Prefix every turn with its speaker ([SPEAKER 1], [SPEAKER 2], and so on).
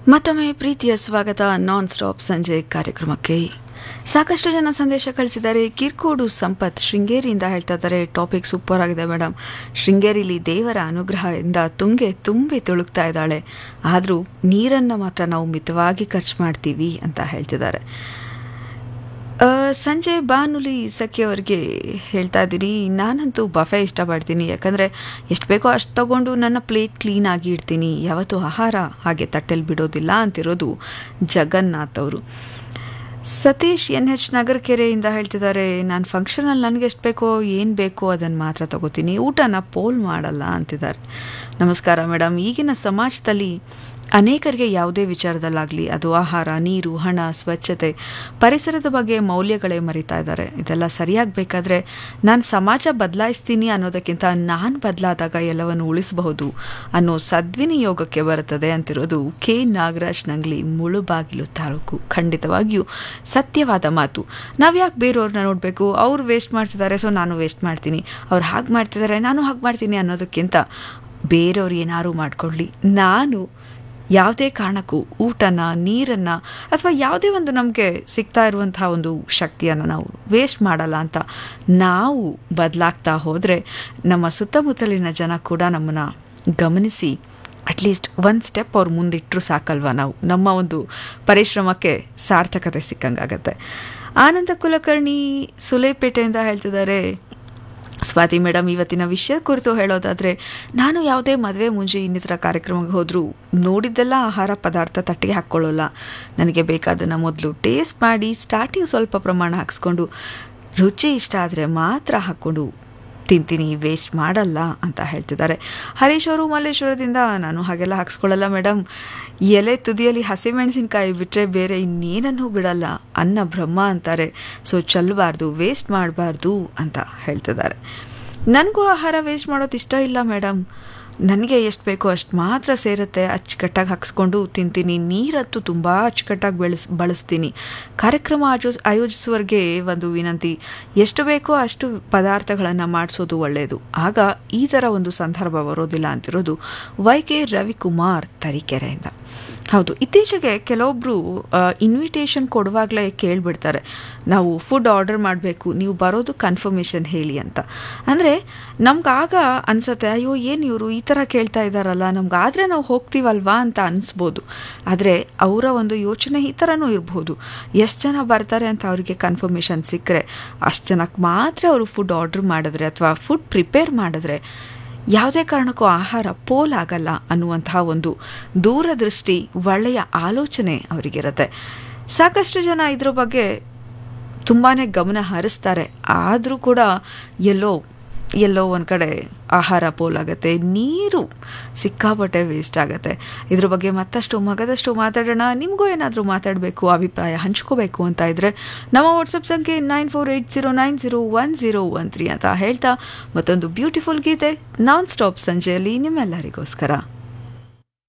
[SPEAKER 1] ಮತ್ತೊಮ್ಮೆ ಪ್ರೀತಿಯ ಸ್ವಾಗತ ನಾನ್ ಸ್ಟಾಪ್ ಸಂಜೆ ಕಾರ್ಯಕ್ರಮಕ್ಕೆ ಸಾಕಷ್ಟು ಜನ ಸಂದೇಶ ಕಳಿಸಿದ್ದಾರೆ ಕಿರ್ಕೋಡು ಸಂಪತ್ ಶೃಂಗೇರಿಯಿಂದ ಹೇಳ್ತಾ ಇದ್ದಾರೆ ಟಾಪಿಕ್ ಸೂಪರ್ ಆಗಿದೆ ಮೇಡಮ್ ಶೃಂಗೇರಿಲಿ ದೇವರ ಅನುಗ್ರಹದಿಂದ ತುಂಗೆ ತುಂಬಿ ತುಳುಕ್ತಾ ಇದ್ದಾಳೆ ಆದರೂ ನೀರನ್ನು ಮಾತ್ರ ನಾವು ಮಿತವಾಗಿ ಖರ್ಚು ಮಾಡ್ತೀವಿ ಅಂತ ಹೇಳ್ತಿದ್ದಾರೆ ಆ, ಸಂಜೆ ಬಾನುಲಿ ಸಖಿ ಅವ್ರಿಗೆ ಹೇಳ್ತಾ ಇದ್ದೀನಿ ನಾನಂತೂ ಬಫೆ ಇಷ್ಟಪಡ್ತೀನಿ ಯಾಕಂದರೆ ಎಷ್ಟು ಬೇಕೋ ಅಷ್ಟು ತಗೊಂಡು ನನ್ನ ಪ್ಲೇಟ್ ಕ್ಲೀನಾಗಿ ಇಡ್ತೀನಿ ಯಾವತ್ತೂ ಆಹಾರ ಹಾಗೆ ತಟ್ಟೆಲಿ ಬಿಡೋದಿಲ್ಲ ಅಂತಿರೋದು ಜಗನ್ನಾಥ್ ಅವರು ಸತೀಶ್ ಎನ್ ಎಚ್ ನಗರಕೆರೆಯಿಂದ ಹೇಳ್ತಿದ್ದಾರೆ ನಾನು ಫಂಕ್ಷನಲ್ಲಿ ನನಗೆ ಎಷ್ಟು ಬೇಕೋ ಏನು ಬೇಕೋ ಅದನ್ನು ಮಾತ್ರ ತಗೋತೀನಿ ಊಟನ ಪೋಲ್ ಮಾಡಲ್ಲ ಅಂತಿದ್ದಾರೆ ನಮಸ್ಕಾರ ಮೇಡಮ್ ಈಗಿನ ಸಮಾಜದಲ್ಲಿ ಅನೇಕರಿಗೆ ಯಾವುದೇ ವಿಚಾರದಲ್ಲಾಗಲಿ ಅದು ಆಹಾರ ನೀರು ಹಣ ಸ್ವಚ್ಛತೆ ಪರಿಸರದ ಬಗ್ಗೆ ಮೌಲ್ಯಗಳೇ ಮರಿತಾ ಇದ್ದಾರೆ ಇದೆಲ್ಲ ಸರಿಯಾಗಬೇಕಾದ್ರೆ ನಾನು ಸಮಾಜ ಬದಲಾಯಿಸ್ತೀನಿ ಅನ್ನೋದಕ್ಕಿಂತ ನಾನು ಬದಲಾದಾಗ ಎಲ್ಲವನ್ನು ಉಳಿಸಬಹುದು ಅನ್ನೋ ಸದ್ವಿನಿಯೋಗಕ್ಕೆ ಬರುತ್ತದೆ ಅಂತಿರೋದು ಕೆ ನಾಗರಾಜ್ ನಂಗ್ಲಿ ಮುಳುಬಾಗಿಲು ತಾಲೂಕು ಖಂಡಿತವಾಗಿಯೂ ಸತ್ಯವಾದ ಮಾತು ನಾವು ಯಾಕೆ ಬೇರೆಯವ್ರನ್ನ ನೋಡಬೇಕು ಅವ್ರು ವೇಸ್ಟ್ ಮಾಡ್ತಿದ್ದಾರೆ ಸೊ ನಾನು ವೇಸ್ಟ್ ಮಾಡ್ತೀನಿ ಅವ್ರು ಹಾಗೆ ಮಾಡ್ತಿದ್ದಾರೆ ನಾನು ಹಾಗೆ ಮಾಡ್ತೀನಿ ಅನ್ನೋದಕ್ಕಿಂತ ಬೇರೆಯವ್ರು ಏನಾದ್ರು ಮಾಡ್ಕೊಳ್ಳಿ ನಾನು ಯಾವುದೇ ಕಾರಣಕ್ಕೂ ಊಟನ ನೀರನ್ನು ಅಥವಾ ಯಾವುದೇ ಒಂದು ನಮಗೆ ಸಿಗ್ತಾ ಇರುವಂತಹ ಒಂದು ಶಕ್ತಿಯನ್ನು ನಾವು ವೇಸ್ಟ್ ಮಾಡಲ್ಲ ಅಂತ ನಾವು ಬದಲಾಗ್ತಾ ಹೋದರೆ ನಮ್ಮ ಸುತ್ತಮುತ್ತಲಿನ ಜನ ಕೂಡ ನಮ್ಮನ್ನು ಗಮನಿಸಿ ಅಟ್ಲೀಸ್ಟ್ ಒಂದು ಸ್ಟೆಪ್ ಅವ್ರು ಮುಂದಿಟ್ಟರು ಸಾಕಲ್ವಾ ನಾವು ನಮ್ಮ ಒಂದು ಪರಿಶ್ರಮಕ್ಕೆ ಸಾರ್ಥಕತೆ ಸಿಕ್ಕಂಗಾಗತ್ತೆ ಆನಂದ ಕುಲಕರ್ಣಿ ಸುಲೇಪೇಟೆಯಿಂದ ಹೇಳ್ತಿದ್ದಾರೆ ಸ್ವಾತಿ ಮೇಡಮ್ ಇವತ್ತಿನ ವಿಷಯ ಕುರಿತು ಹೇಳೋದಾದರೆ ನಾನು ಯಾವುದೇ ಮದುವೆ ಮುಂಜೆ ಇನ್ನಿತರ ಕಾರ್ಯಕ್ರಮಕ್ಕೆ ಹೋದರೂ ನೋಡಿದ್ದೆಲ್ಲ ಆಹಾರ ಪದಾರ್ಥ ತಟ್ಟಿಗೆ ಹಾಕ್ಕೊಳ್ಳೋಲ್ಲ ನನಗೆ ಬೇಕಾದನ್ನು ಮೊದಲು ಟೇಸ್ಟ್ ಮಾಡಿ ಸ್ಟಾರ್ಟಿಂಗ್ ಸ್ವಲ್ಪ ಪ್ರಮಾಣ ಹಾಕ್ಸ್ಕೊಂಡು ರುಚಿ ಇಷ್ಟ ಆದರೆ ಮಾತ್ರ ಹಾಕ್ಕೊಂಡು ತಿಂತೀನಿ ವೇಸ್ಟ್ ಮಾಡಲ್ಲ ಅಂತ ಹೇಳ್ತಿದ್ದಾರೆ ಹರೀಶ್ ಅವರು ಮಲ್ಲೇಶ್ವರದಿಂದ ನಾನು ಹಾಗೆಲ್ಲ ಹಾಕ್ಸ್ಕೊಳ್ಳಲ್ಲ ಮೇಡಮ್ ಎಲೆ ತುದಿಯಲ್ಲಿ ಹಸಿಮೆಣಸಿನ್ಕಾಯಿ ಬಿಟ್ಟರೆ ಬೇರೆ ಇನ್ನೇನನ್ನೂ ಬಿಡಲ್ಲ ಅನ್ನ ಬ್ರಹ್ಮ ಅಂತಾರೆ ಸೊ ಚೆಲ್ಲಬಾರ್ದು ವೇಸ್ಟ್ ಮಾಡಬಾರ್ದು ಅಂತ ಹೇಳ್ತಿದ್ದಾರೆ ನನಗೂ ಆಹಾರ ವೇಸ್ಟ್ ಮಾಡೋದು ಇಷ್ಟ ಇಲ್ಲ ಮೇಡಮ್ ನನಗೆ ಎಷ್ಟು ಬೇಕೋ ಅಷ್ಟು ಮಾತ್ರ ಸೇರುತ್ತೆ ಅಚ್ಚುಕಟ್ಟಾಗಿ ಹಾಕ್ಸ್ಕೊಂಡು ತಿಂತೀನಿ ನೀರತ್ತು ತುಂಬ ಅಚ್ಚುಕಟ್ಟಾಗಿ ಬೆಳೆಸ್ ಬಳಸ್ತೀನಿ ಕಾರ್ಯಕ್ರಮ ಆಜೋ ಆಯೋಜಿಸುವವರಿಗೆ ಒಂದು ವಿನಂತಿ ಎಷ್ಟು ಬೇಕೋ ಅಷ್ಟು ಪದಾರ್ಥಗಳನ್ನು ಮಾಡಿಸೋದು ಒಳ್ಳೆಯದು ಆಗ ಈ ಥರ ಒಂದು ಸಂದರ್ಭ ಬರೋದಿಲ್ಲ ಅಂತಿರೋದು ವೈ ಕೆ ರವಿಕುಮಾರ್ ತರೀಕೆರೆಯಿಂದ ಹೌದು ಇತ್ತೀಚೆಗೆ ಕೆಲವೊಬ್ಬರು ಇನ್ವಿಟೇಷನ್ ಕೊಡುವಾಗಲೇ ಕೇಳಿಬಿಡ್ತಾರೆ ನಾವು ಫುಡ್ ಆರ್ಡರ್ ಮಾಡಬೇಕು ನೀವು ಬರೋದು ಕನ್ಫರ್ಮೇಷನ್ ಹೇಳಿ ಅಂತ ಅಂದರೆ ನಮ್ಗಾಗ ಅನ್ಸತ್ತೆ ಅಯ್ಯೋ ಏನು ಇವರು ಈ ಥರ ಕೇಳ್ತಾ ಇದ್ದಾರಲ್ಲ ನಮ್ಗಾದರೆ ನಾವು ಹೋಗ್ತೀವಲ್ವಾ ಅಂತ ಅನಿಸ್ಬೋದು ಆದರೆ ಅವರ ಒಂದು ಯೋಚನೆ ಈ ಥರನೂ ಇರ್ಬೋದು ಎಷ್ಟು ಜನ ಬರ್ತಾರೆ ಅಂತ ಅವರಿಗೆ ಕನ್ಫರ್ಮೇಷನ್ ಸಿಕ್ಕರೆ ಅಷ್ಟು ಜನಕ್ಕೆ ಮಾತ್ರ ಅವರು ಫುಡ್ ಆರ್ಡರ್ ಮಾಡಿದ್ರೆ ಅಥವಾ ಫುಡ್ ಪ್ರಿಪೇರ್ ಮಾಡಿದ್ರೆ ಯಾವುದೇ ಕಾರಣಕ್ಕೂ ಆಹಾರ ಪೋಲಾಗಲ್ಲ ಅನ್ನುವಂತಹ ಒಂದು ದೂರದೃಷ್ಟಿ ಒಳ್ಳೆಯ ಆಲೋಚನೆ ಅವರಿಗಿರುತ್ತೆ ಸಾಕಷ್ಟು ಜನ ಇದ್ರ ಬಗ್ಗೆ ತುಂಬಾ ಗಮನ ಹರಿಸ್ತಾರೆ ಆದರೂ ಕೂಡ ಎಲ್ಲೋ ಎಲ್ಲೋ ಒಂದು ಕಡೆ ಆಹಾರ ಪೋಲಾಗತ್ತೆ ನೀರು ಸಿಕ್ಕಾಪಟ್ಟೆ ವೇಸ್ಟ್ ಆಗುತ್ತೆ ಇದ್ರ ಬಗ್ಗೆ ಮತ್ತಷ್ಟು ಮಗದಷ್ಟು ಮಾತಾಡೋಣ ನಿಮಗೂ ಏನಾದರೂ ಮಾತಾಡಬೇಕು ಅಭಿಪ್ರಾಯ ಹಂಚ್ಕೋಬೇಕು ಅಂತ ಇದ್ದರೆ ನಮ್ಮ ವಾಟ್ಸಪ್ ಸಂಖ್ಯೆ nine four eight zero nine zero one zero one three ಅಂತ ಹೇಳ್ತಾ ಮತ್ತೊಂದು ಬ್ಯೂಟಿಫುಲ್ ಗೀತೆ ನಾನ್ ಸ್ಟಾಪ್ ಸಂಜೆಯಲ್ಲಿ ನಿಮ್ಮೆಲ್ಲರಿಗೋಸ್ಕರ